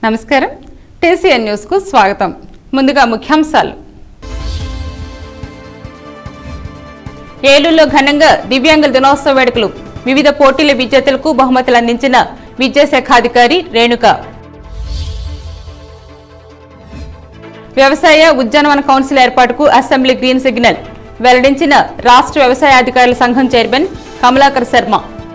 నమస్కారం TCN news కు స్వాగతం ముందుగా ముఖ్యాంశాలు ఏలూరులో ఘనంగా దివ్యాంగుల దినోత్సవ వేడుకలు వివిధ పోటీల విజేతలకు బహుమతులు అందించిన విద్యాశాఖాధికారి రేణుక వ్యవసాయ ఉద్యానవన కౌన్సిల్ ఏర్పాటుకు అసెంబ్లీ గ్రీన్ సిగ్నల్ వెల్లడించిన రాష్ట్ర వ్యవసాయ అధికారుల సంఘం చైర్మన్ కమలాకర్ శర్మ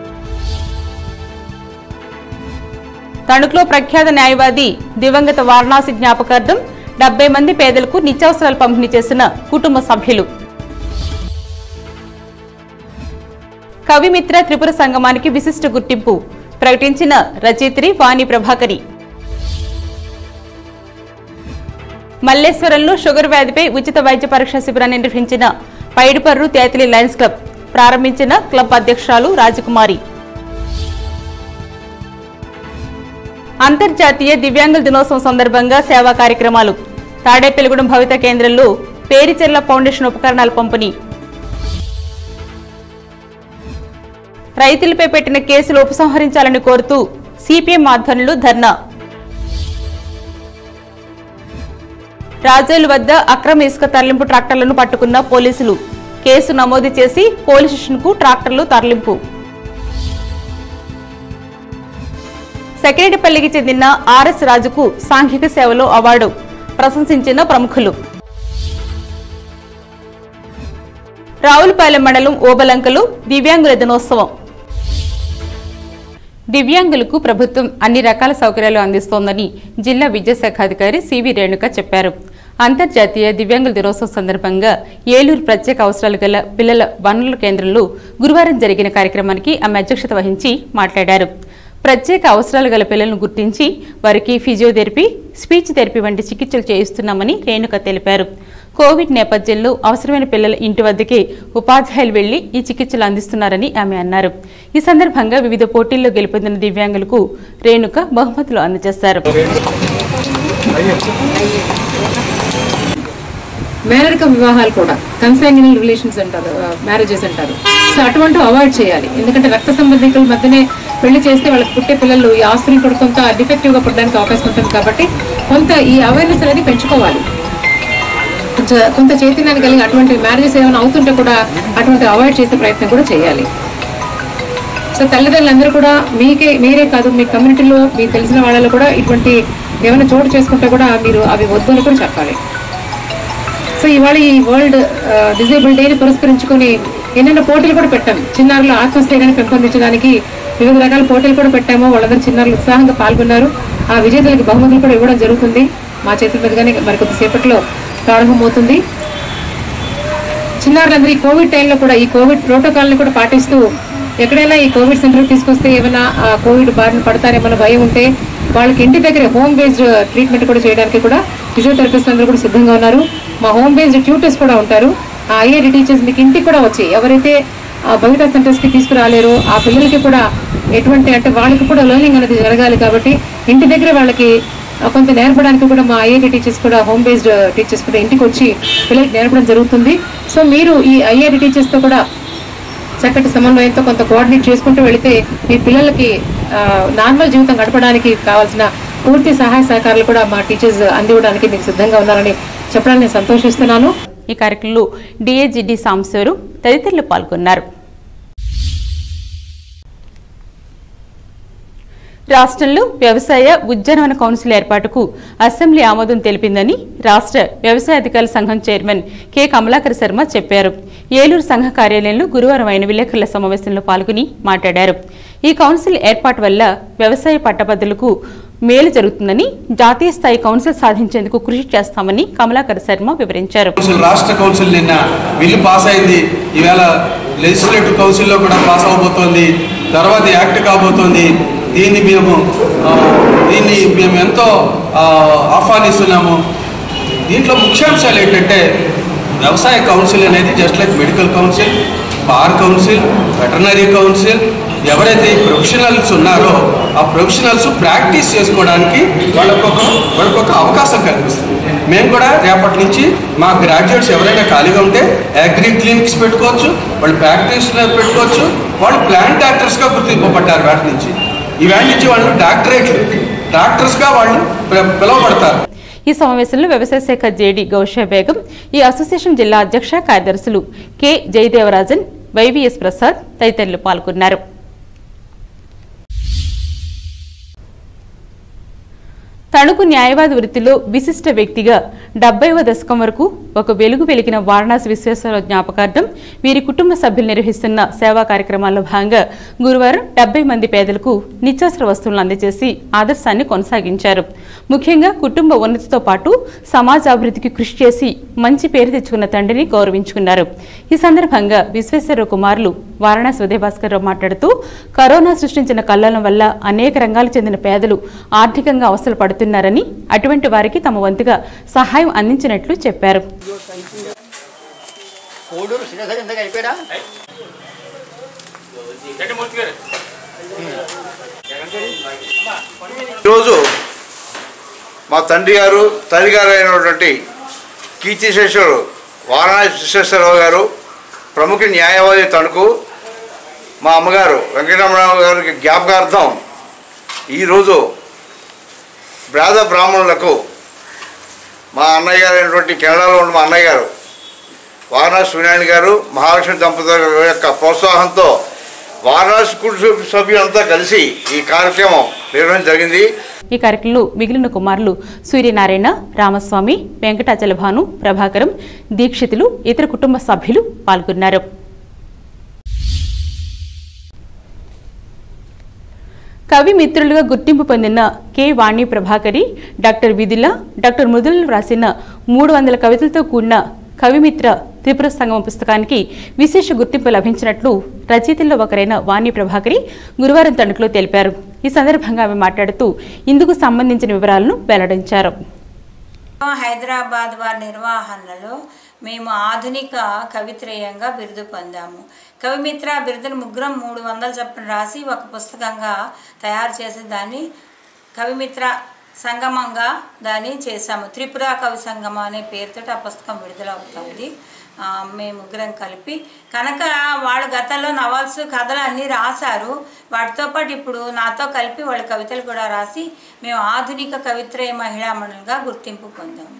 తణుకులో ప్రఖ్యాత న్యాయవాది దివంగత వారణాసి జ్ఞాపకార్థం డెబ్బై మంది పేదలకు నిత్యావసరాలు పంపిణీ చేసిన కుటుంబ సభ్యులు కవిమిత్ర త్రిపుర సంగమానికి విశిష్ట గుర్తింపు ప్రకటించిన రచయిత్రి వాణి ప్రభాకరి మల్లేశ్వరంలో షుగర్ వ్యాధిపై ఉచిత వైద్య పరీక్ష శిబిరాన్ని నిర్వహించిన పైడిపర్రు తేతలి లయన్స్ క్లబ్ ప్రారంభించిన క్లబ్ అధ్యక్షురాలు రాజకుమారి అంతర్జాతీయ దివ్యాంగుల దినోత్సవం సందర్భంగా సేవా కార్యక్రమాలు తాడేపల్లిగూడెం భవిత కేంద్రంలో పేరిచెర్ల ఫౌండేషన్ ఉపకరణాల పంపిణీ రైతులపై పెట్టిన కేసులు ఉపసంహరించాలని కోరుతూ సిపిఎం ఆధ్వర్యంలో ధర్నా రాజోలు వద్ద అక్రమ ఇసుక తరలింపు ట్రాక్టర్లను పట్టుకున్న పోలీసులు కేసు నమోదు చేసి పోలీస్ స్టేషన్కు ట్రాక్టర్లు తరలింపు సెక్రటపల్లికి చెందిన ఆర్ఎస్ రాజుకు సాంఘిక సేవలో అవార్డు ప్రశంసించిన ప్రముఖులు రావులపాలెం మండలం ఓబలంకలు దివ్యాంగుల దినోత్సవం దివ్యాంగులకు ప్రభుత్వం అన్ని రకాల సౌకర్యాలు అందిస్తోందని జిల్లా విద్యాశాఖ అధికారి సివి రేణుక చెప్పారు అంతర్జాతీయ దివ్యాంగుల దినోత్సవం సందర్భంగా ఏలూరు ప్రత్యేక అవసరాలు గల పిల్లల వనరుల కేంద్రంలో గురువారం జరిగిన కార్యక్రమానికి ఆమె అధ్యక్షత వహించి మాట్లాడారు ప్రత్యేక అవసరాలు గల పిల్లలను గుర్తించి వారికి ఫిజియోథెరపీ స్పీచ్ థెరపీ వంటి చికిత్సలు చేయిస్తున్నామని రేణుక తెలిపారు కోవిడ్ నేపథ్యంలో అవసరమైన పిల్లల ఇంటి వద్దకే ఉపాధ్యాయులు వెళ్లి ఈ చికిత్సలు అందిస్తున్నారని ఆమె అన్నారు ఈ సందర్భంగా వివిధ పోటీల్లో గెలుపొందిన దివ్యాంగులకు రేణుక బహుమతులు అందజేశారు మేనరిక వివాహాలు కూడా కన్సాంగినల్ రిలేషన్స్ అంటారు మ్యారేజెస్ అంటారు సో అటువంటి అవాయిడ్ చేయాలి ఎందుకంటే రక్త సంబంధికుల మధ్యనే పెళ్లి చేస్తే వాళ్ళకి పుట్టే పిల్లలు ఈ ఆస్తులు కూడా కొంత డిఫెక్టివ్ గా పుట్టడానికి అవకాశం ఉంటుంది కాబట్టి కొంత ఈ అవేర్నెస్ అనేది పెంచుకోవాలి కొంచెం కొంత చైతన్యాన్ని కలిగి అటువంటి మ్యారేజెస్ ఏమైనా అవుతుంటే కూడా అటువంటి అవాయిడ్ చేసే ప్రయత్నం కూడా చేయాలి సో తల్లిదండ్రులందరూ కూడా మీకే మీరే కాదు మీ కమ్యూనిటీలో మీకు తెలిసిన వాళ్ళలో కూడా ఇటువంటి ఏమైనా చోటు చేసుకుంటే కూడా మీరు అవి వద్దని కూడా చెప్పాలి సో ఇవాళ ఈ వరల్డ్ డిజేబుల్ డేని పురస్కరించుకొని ఎన్నెన్నో పోటీలు కూడా పెట్టాం చిన్నారుల ఆత్మస్థైర్యాన్ని పెంపొందించడానికి వివిధ రకాల పోటీలు కూడా పెట్టాము వాళ్ళందరూ చిన్నారులు ఉత్సాహంగా పాల్గొన్నారు ఆ విజేతలకు బహుమతులు కూడా ఇవ్వడం జరుగుతుంది మా చేతుల మీదుగానే మరి కొద్దిసేపట్లో ప్రారంభమవుతుంది చిన్నారులందరూ ఈ కోవిడ్ టైంలో కూడా ఈ కోవిడ్ ప్రోటోకాల్ని కూడా పాటిస్తూ ఎక్కడైనా ఈ కోవిడ్ సెంటర్కి తీసుకొస్తే ఏమైనా ఆ కోవిడ్ బారిన పడతారేమన్న భయం ఉంటే వాళ్ళకి ఇంటి దగ్గర హోమ్ బేస్డ్ ట్రీట్మెంట్ కూడా చేయడానికి కూడా ఫిజియోథెరపిస్ట్ అందరూ కూడా సిద్ధంగా ఉన్నారు మా హోమ్ బేస్డ్ ట్యూటర్స్ కూడా ఉంటారు ఆ ఐఐడి టీచర్స్ మీకు ఇంటికి కూడా వచ్చి ఎవరైతే ఆ భవిత సెంటర్స్కి తీసుకురాలేరో ఆ పిల్లలకి కూడా ఎటువంటి అంటే వాళ్ళకి కూడా లెర్నింగ్ అనేది జరగాలి కాబట్టి ఇంటి దగ్గర వాళ్ళకి ఆ కొంత నేర్పడానికి కూడా మా ఐఐటి టీచర్స్ కూడా హోమ్ బేస్డ్ టీచర్స్ కూడా ఇంటికి వచ్చి పిల్లలకి నేర్పడం జరుగుతుంది సో మీరు ఈ ఐఐటి టీచర్స్తో కూడా చక్కటి సమన్వయంతో కొంత కోఆర్డినేట్ చేసుకుంటూ వెళితే మీ పిల్లలకి ఆ, నార్మల్ జీవితం గడపడానికి కావాల్సిన పూర్తి సహాయ సహకారాలు కూడా మా టీచర్స్ అందివ్వడానికి మీకు సిద్ధంగా ఉన్నారని చెప్పడానికి నేను సంతోషిస్తున్నాను ఈ కార్యక్రమంలో డిఏజిడి సాంబశివరు తదితరులు పాల్గొన్నారు రాష్ట్రంలో వ్యవసాయ ఉద్యానవన కౌన్సిల్ ఏర్పాటుకు అసెంబ్లీ ఆమోదం తెలిపిందని రాష్ట్ర వ్యవసాయ అధికారుల సంఘం చైర్మన్ కె కమలాకర్ శర్మ చెప్పారు ఏలూరు సంఘ కార్యాలయంలో గురువారం ఆయన విలేకరుల సమావేశంలో పాల్గొని మాట్లాడారు ఈ కౌన్సిల్ ఏర్పాటు వల్ల వ్యవసాయ పట్టభద్రులకు మేలు జరుగుతుందని జాతీయ స్థాయి కౌన్సిల్ సాధించేందుకు కృషి చేస్తామని కమలాకర్ శర్మ వివరించారు కౌన్సిల్ రాష్ట్ర కౌన్సిల్ నిన్న బిల్లు పాస్ అయింది ఈవేళ లెజిస్లేటివ్ కౌన్సిల్లో కూడా పాస్ అవబోతోంది తర్వాత యాక్ట్ కాబోతోంది దీన్ని మేము ఆ, దీన్ని మేము ఎంతో ఆ, ఆహ్వానిస్తున్నాము దీంట్లో ముఖ్యాంశాలు ఏంటంటే వ్యవసాయ కౌన్సిల్ అనేది just like medical council bar council veterinary council ఎవరైతే ఈ ప్రొఫెషనల్స్ ఉన్నారో ఆ ప్రొఫెషనల్స్ ప్రాక్టీస్ చేసుకోవడానికి వాళ్ళకొక వాళ్ళకొక అవకాశం కల్పిస్తుంది మేము కూడా రేపటి నుంచి మా గ్రాడ్యుయేట్స్ ఎవరైనా ఖాళీగా ఉంటే అగ్రి క్లినిక్స్ పెట్టుకోవచ్చు వాళ్ళు ప్రాక్టీస్లో పెట్టుకోవచ్చు వాళ్ళు ప్లాంట్ డాక్టర్స్గా గుర్తింపబడ్డారు వాటి నుంచి ఈవేళ నుంచి వాళ్ళు డాక్టరేట్లు డాక్టర్స్గా వాళ్ళు పి- పిలువబడతారు ఈ సమావేశంలో వ్యవసాయ శాఖ జేడి గౌషా బేగం ఈ అసోసియేషన్ జిల్లా అధ్యక్ష కార్యదర్శులు కె జయదేవరాజన్ వైవిఎస్ ప్రసాద్ తదితరులు పాల్గొన్నారు తణుకు న్యాయవాద వృత్తిలో విశిష్ట వ్యక్తిగా డెబ్బైవ దశకం వరకు ఒక వెలుగు వెలిగిన వారణాసి విశ్వేశ్వరరావు జ్ఞాపకార్థం వీరి కుటుంబ సభ్యులు నిర్వహిస్తున్న సేవా కార్యక్రమాల్లో భాగంగా గురువారం డెబ్బై మంది పేదలకు నిత్యావసర వస్తువులను అందజేసి ఆదర్శాన్ని కొనసాగించారు ముఖ్యంగా కుటుంబ ఉన్నతితో పాటు సమాజ అభివృద్ధికి కృషి చేసి మంచి పేరు తెచ్చుకున్న తండ్రిని గౌరవించుకున్నారు ఈ సందర్భంగా విశ్వేశ్వరరావు కుమారులు వారణాసి ఉదయభాస్కర్ రావు మాట్లాడుతూ కరోనా సృష్టించిన కల్లోలం వల్ల అనేక రంగాలకు చెందిన పేదలు ఆర్థికంగా అవస్థలు పడుతున్నారని అటువంటి వారికి తమ వంతుగా సహాయం అందించినట్లు చెప్పారు కోడూరు శ్రీనగర్ ఇంతగా అయిపోయాడా ఈరోజు మా తండ్రి గారు తల్లి గారు అయినటువంటి కీర్తిశేషుడు వారణాసి విశ్వేశ్వరరావు గారు ప్రముఖ న్యాయవాది తణుకు మా అమ్మగారు వెంకటరమణరావు గారికి జ్ఞాపకార్థం ఈరోజు బ్రాహ్మ బ్రాహ్మణులకు మా అన్నయ్య గారు అయినటువంటి కెనడాలో ఉన్న మా అన్నయ్య గారు వారణాసి సూర్యనారాయణ గారు మహాలక్ష్మి దంపతుల యొక్క ప్రోత్సాహంతో వారణాసి కుటుంబ సభ్యులంతా కలిసి ఈ కార్యక్రమం నిర్వహించడం జరిగింది ఈ కార్యక్రమంలో మిగిలిన కుమారులు సూర్యనారాయణ రామస్వామి వెంకటాచల భాను ప్రభాకరం దీక్షితులు ఇతర కుటుంబ సభ్యులు పాల్గొన్నారు కవి మిత్రులుగా గుర్తింపు పొందిన K Vani Prabhakari doctor Vidhula doctor Mrudulu రాసిన మూడు వందల కవితలతో కూడిన కవిమిత్ర త్రిపుర సంగమం పుస్తకానికి విశేష గుర్తింపు లభించినట్లు రచయితల్లో ఒకరైన వాణి ప్రభాకరి గురువారం తణుకులో తెలిపారు ఈ సందర్భంగా ఆమె మాట్లాడుతూ ఇందుకు సంబంధించిన వివరాలను వెల్లడించారు హైదరాబాద్ వారి నిర్వహణలో మేము ఆధునిక కవిత్రయంగా బిరుదు పొందాము కవిమిత్ర బిరుదును ముగ్గురం మూడు వందల చొప్పున రాసి ఒక పుస్తకంగా తయారు చేసి దాన్ని కవిమిత్ర సంగమంగా దాన్ని చేశాము త్రిపుర కవి సంగమం అనే పేరుతో ఆ పుస్తకం విడుదలవుతుంది ఆ, మేము ముగ్గురం కలిపి కనుక వాళ్ళు గతంలో నవల్స్ కథలు అన్నీ రాశారు వాటితో పాటు ఇప్పుడు నాతో కలిపి వాళ్ళ కవితలు కూడా రాసి మేము ఆధునిక కవిత్రయ మహిళా మండలిగా గుర్తింపు పొందాము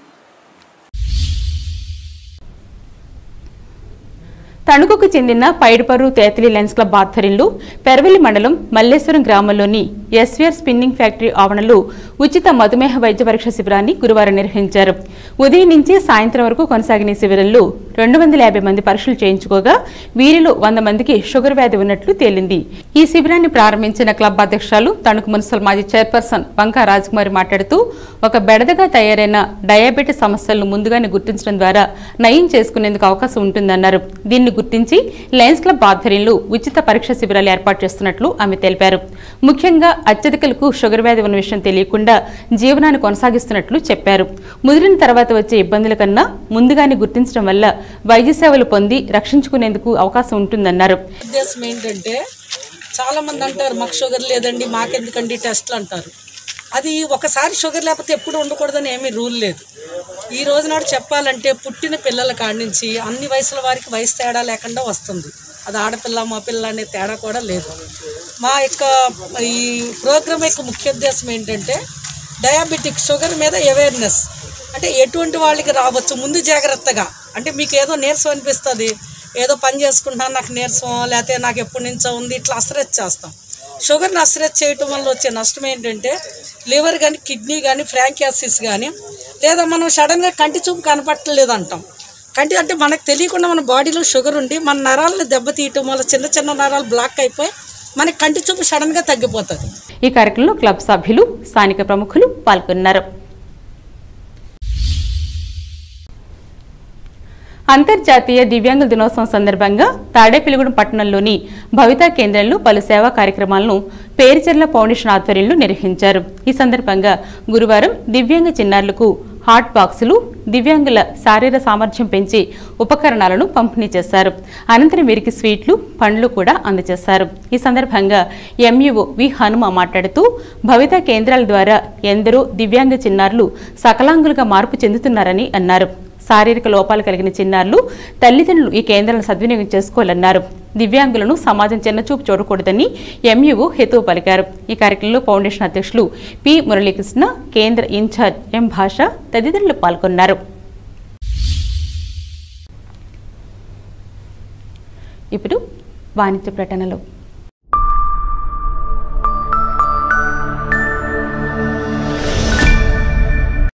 తణుకుకు చెందిన పైడిపర్రు తేతలి లెన్స్ క్లబ్ ఆధ్వర్యంలో పెరవెల్లి మండలం మల్లేశ్వరం గ్రామంలోని ఎస్వీఆర్ స్పిన్నింగ్ ఫ్యాక్టరీ ఆవరణలో ఉచిత మధుమేహ వైద్య పరీక్ష శిబిరాన్ని గురువారం నిర్వహించారు ఉదయం నుంచి సాయంత్రం వరకు కొనసాగిన ఈ శిబిరంలో రెండు వందల యాభై మంది పరీక్షలు చేయించుకోగా వీరిలో వంద మందికి షుగర్ వ్యాధి ఉన్నట్లు తేలింది ఈ శిబిరాన్ని ప్రారంభించిన క్లబ్ అధ్యక్షురాలు తణుకు మున్సిపల్ మాజీ చైర్పర్సన్ వంకా రాజకుమారి మాట్లాడుతూ ఒక బెడదగా తయారైన డయాబెటీస్ సమస్యలను ముందుగానే గుర్తించడం ద్వారా నయం చేసుకునేందుకు అవకాశం ఉంటుందన్నారు దీన్ని గుర్తించి లయన్స్ క్లబ్ ఆధ్వర్యంలో ఉచిత పరీక్ష శిబిరాలు ఏర్పాటు చేస్తున్నట్లు ఆమె తెలిపారు ముఖ్యంగా అత్యధికులకు షుగర్ వ్యాధి ఉన్న విషయం తెలియకుండా జీవనాన్ని కొనసాగిస్తున్నట్లు చెప్పారు ముదిరిన తర్వాత వచ్చే ఇబ్బందుల కన్నా ముందుగానే గుర్తించడం వల్ల వైద్య సేవలు పొంది రక్షించుకునేందుకు అవకాశం ఉంటుందన్నారు ఉద్దేశం ఏంటంటే చాలా మంది అంటారు మాకు షుగర్ లేదండి మాకెందుకండి టెస్ట్లు అంటారు అది ఒకసారి షుగర్ లేకపోతే ఎప్పుడు ఉండకూడదని ఏమీ రూల్ లేదు ఈ రోజు నాడు చెప్పాలంటే పుట్టిన పిల్లల కాడి నుంచి అన్ని వయసుల వారికి వయసు తేడా లేకుండా వస్తుంది అది ఆడపిల్ల మా పిల్ల అనే తేడా కూడా లేదు మా యొక్క ఈ ప్రోగ్రామ్ యొక్క ముఖ్య ఉద్దేశం ఏంటంటే డయాబెటిక్ షుగర్ మీద అవేర్నెస్ అంటే ఎటువంటి వాళ్ళకి రావచ్చు ముందు జాగ్రత్తగా అంటే మీకు ఏదో నీరసం అనిపిస్తుంది ఏదో పని చేసుకుంటున్నాను నాకు నీరసం లేకపోతే నాకు ఎప్పటి నుంచో ఉంది ఇట్లా అసరెచ్ చేస్తాం షుగర్ని అసరెచ్ చేయటం వల్ల వచ్చే నష్టం ఏంటంటే లివర్ కానీ కిడ్నీ కానీ ఫ్రాంకియాసిస్ కానీ లేదా మనం సడన్గా కంటి చూపు కనపట్టలేదు అంటాం కంటి అంటే మనకు తెలియకుండా మన బాడీలో షుగర్ ఉండి మన నరాలను దెబ్బతీయటం వల్ల చిన్న చిన్న నరాలు బ్లాక్ అయిపోయి మనకి కంటి చూపు సడన్గా తగ్గిపోతుంది ఈ కార్యక్రమంలో క్లబ్ సభ్యులు స్థానిక ప్రముఖులు పాల్గొన్నారు అంతర్జాతీయ దివ్యాంగుల దినోత్సవం సందర్భంగా తాడేపల్లిగూడెం పట్టణంలోని భవితా కేంద్రంలో పలు సేవా కార్యక్రమాలను పేరుచెర్ల ఫౌండేషన్ ఆధ్వర్యంలో నిర్వహించారు ఈ సందర్భంగా గురువారం దివ్యాంగ చిన్నారులకు హాట్ బాక్సులు దివ్యాంగుల శారీర సామర్థ్యం పెంచే ఉపకరణాలను పంపిణీ చేశారు అనంతరం వీరికి స్వీట్లు పండ్లు కూడా అందజేశారు ఈ సందర్భంగా ఎంఈఓ వి హనుమ మాట్లాడుతూ భవిత కేంద్రాల ద్వారా ఎందరో దివ్యాంగ చిన్నారులు సకలాంగులుగా మార్పు చెందుతున్నారని అన్నారు శారీరక లోపాలు కలిగిన చిన్నారులు తల్లిదండ్రులు ఈ కేంద్రాలను సద్వినియోగం చేసుకోవాలన్నారు దివ్యాంగులను సమాజం చిన్నచూపు చూడకూడదని ఎంయుఓ హేతువు పలికారు ఈ కార్యక్రమంలో ఫౌండేషన్ అధ్యక్షులు పి మురళీకృష్ణ కేంద్ర ఇన్ఛార్జ్ ఎం భాష తదితరులు పాల్గొన్నారు ఇప్పుడు వాణిజ్య ప్రకటనలు